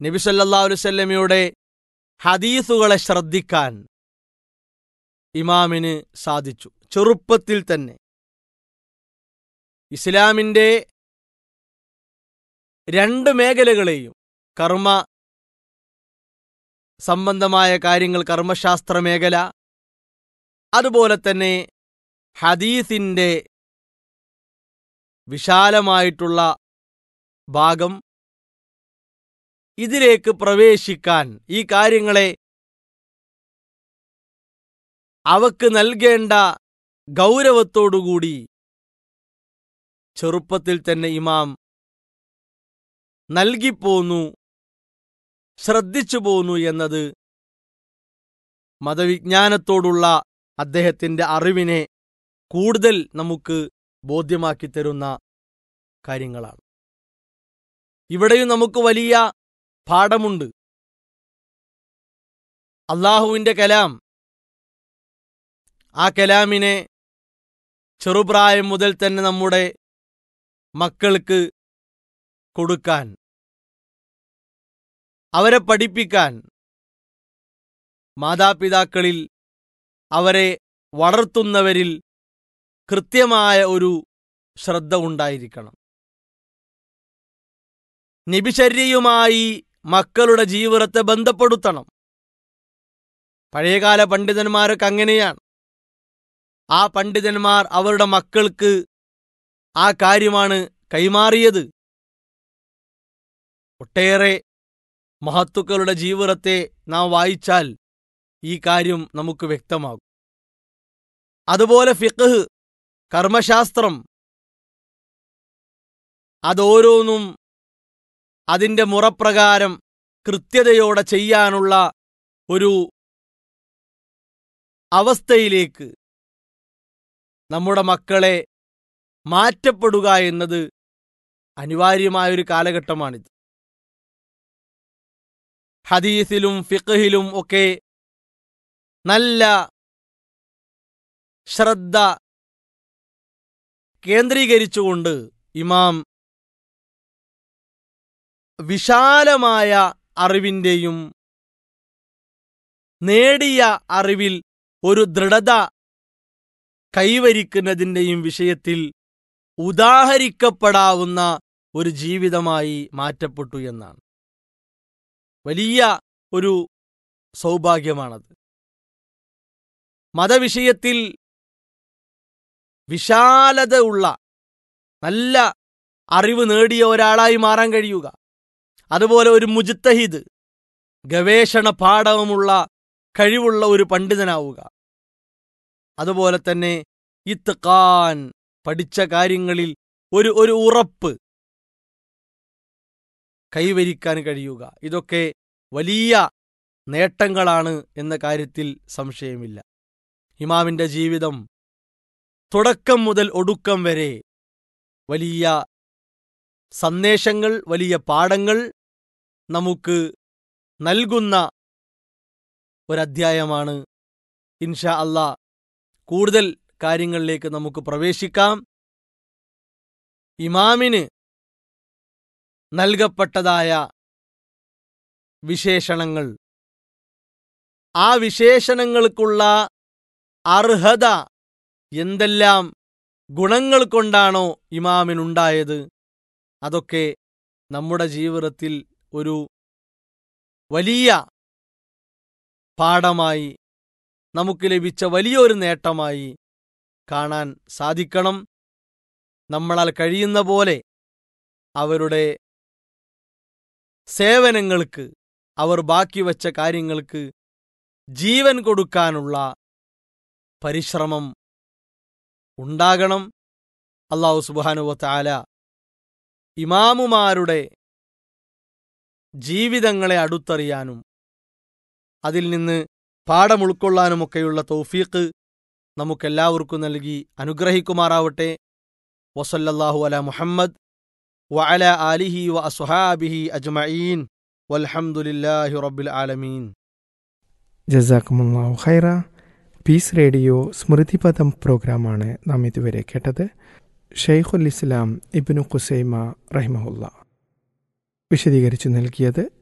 നബി സല്ലല്ലാഹു അലൈഹി വസല്ലമയുടെ ഹദീസുകളെ ശ്രദ്ധിക്കാൻ ഇമാമിന് സാധിച്ചു ചെറുപ്പത്തിൽ തന്നെ ഇസ്ലാമിൻ്റെ രണ്ട് മേഖലകളെയും കർമ്മ സംബന്ധമായ കാര്യങ്ങൾ കർമ്മശാസ്ത്ര മേഖല അതുപോലെ തന്നെ ഹദീസിൻ്റെ വിശാലമായിട്ടുള്ള ഭാഗം ഇതിലേക്ക് പ്രവേശിക്കാൻ ഈ കാര്യങ്ങളെ അവക്ക് നൽകേണ്ട ഗൗരവത്തോടുകൂടി ചെറുപ്പത്തിൽ തന്നെ ഇമാം നൽകിപ്പോന്നു ശ്രദ്ധിച്ചു പോന്നു എന്നത് മതവിജ്ഞാനത്തോടുള്ള അദ്ദേഹത്തിന്റെ അറിവിനെ കൂടുതൽ നമുക്ക് ബോധ്യമാക്കി തരുന്ന കാര്യങ്ങളാണ് ഇവിടെയും നമുക്ക് വലിയ പാഠമുണ്ട് അള്ളാഹുവിന്റെ കലാം ആ കലാമിനെ ചെറുപ്രായം മുതൽ തന്നെ നമ്മുടെ മക്കൾക്ക് കൊടുക്കാൻ അവരെ പഠിപ്പിക്കാൻ മാതാപിതാക്കളിൽ അവരെ വളർത്തുന്നവരിൽ കൃത്യമായ ഒരു ശ്രദ്ധ ഉണ്ടായിരിക്കണം നിബിചര്യയുമായി മക്കളുടെ ജീവിതത്തെ ബന്ധപ്പെടുത്തണം പഴയകാല പണ്ഡിതന്മാരൊക്കെ അങ്ങനെയാണ് ആ പണ്ഡിതന്മാർ അവരുടെ മക്കൾക്ക് ആ കാര്യമാണ് കൈമാറിയത് ഒട്ടേറെ മഹത്തുക്കളുടെ ജീവിതത്തെ നാം വായിച്ചാൽ ഈ കാര്യം നമുക്ക് വ്യക്തമാകും അതുപോലെ ഫിഖ് കർമ്മശാസ്ത്രം അതോരോന്നും അതിന്റെ മുറപ്രകാരം കൃത്യതയോടെ ചെയ്യാനുള്ള ഒരു അവസ്ഥയിലേക്ക് നമ്മുടെ മക്കളെ മാറ്റപ്പെടുക എന്നത് അനിവാര്യമായൊരു കാലഘട്ടമാണിത് ഹദീസിലും ഫിഖഹിലും ഒക്കെ നല്ല ശ്രദ്ധ കേന്ദ്രീകരിച്ചുകൊണ്ട് ഇമാം വിശാലമായ അറിവിന്റെയും നേടിയ അറിവിൽ ഒരു ദൃഢത കൈവരിക്കുന്നതിൻ്റെയും വിഷയത്തിൽ ഉദാഹരിക്കപ്പെടാവുന്ന ഒരു ജീവിതമായി മാറ്റപ്പെട്ടു എന്നാണ് വലിയ ഒരു സൗഭാഗ്യമാണത് മതവിഷയത്തിൽ വിശാലത ഉള്ള നല്ല അറിവ് നേടിയ ഒരാളായി മാറാൻ കഴിയുക അതുപോലെ ഒരു മുജിത്തഹിദ് ഗവേഷണ പാഠവുമുള്ള കഴിവുള്ള ഒരു പണ്ഡിതനാവുക അതുപോലെ തന്നെ ഇത്കാൻ പഠിച്ച കാര്യങ്ങളിൽ ഒരു ഒരു ഉറപ്പ് കൈവരിക്കാൻ കഴിയുക ഇതൊക്കെ വലിയ നേട്ടങ്ങളാണ് എന്ന കാര്യത്തിൽ സംശയമില്ല ഇമാമിന്റെ ജീവിതം തുടക്കം മുതൽ ഒടുക്കം വരെ വലിയ സന്ദേശങ്ങൾ വലിയ പാഠങ്ങൾ നമുക്ക് നൽകുന്ന ഒരധ്യായമാണ് ഇൻഷാ അല്ലാ കൂടുതൽ കാര്യങ്ങളിലേക്ക് നമുക്ക് പ്രവേശിക്കാം ഇമാമിന് നൽകപ്പെട്ടതായ വിശേഷണങ്ങൾ ആ വിശേഷണങ്ങൾക്കുള്ള അർഹത എന്തെല്ലാം ഗുണങ്ങൾ കൊണ്ടാണോ ഇമാമിനുണ്ടായത് അതൊക്കെ നമ്മുടെ ജീവിതത്തിൽ ഒരു വലിയ പാഠമായി നമുക്ക് ലഭിച്ച വലിയൊരു നേട്ടമായി കാണാൻ സാധിക്കണം നമ്മളാൽ കഴിയുന്ന പോലെ അവരുടെ സേവനങ്ങൾക്ക് അവർ ബാക്കി വച്ച കാര്യങ്ങൾക്ക് ജീവൻ കൊടുക്കാനുള്ള പരിശ്രമം ഉണ്ടാകണം അള്ളാഹു സുബാനുവത്താല ഇമാമുമാരുടെ ജീവിതങ്ങളെ അടുത്തറിയാനും അതിൽ നിന്ന് പാഠം ഉൾക്കൊള്ളാനുമൊക്കെയുള്ള തൗഫീഖ് നമുക്കെല്ലാവർക്കും നൽകി അനുഗ്രഹിക്കുമാറാവട്ടെ വസല്ലല്ലാഹു അല മുഹമ്മദ് വഅല ആലിഹി വ അസ്ഹാബിഹി അജ്മഈൻ വൽഹംദുലില്ലാഹി റബ്ബിൽ ആലമീൻ ജസാക്കുമുല്ലാഹു ഖൈറ പീസ് റേഡിയോ സ്മൃതിപദം പ്രോഗ്രാമാണ് നാം ഇതുവരെ കേട്ടത് ഷെയ്ഖുൽ ഇസ്ലാം ഇബ്നു ഖുസൈമ റഹിമഹുല്ല വിശദീകരിച്ചു നൽകിയത്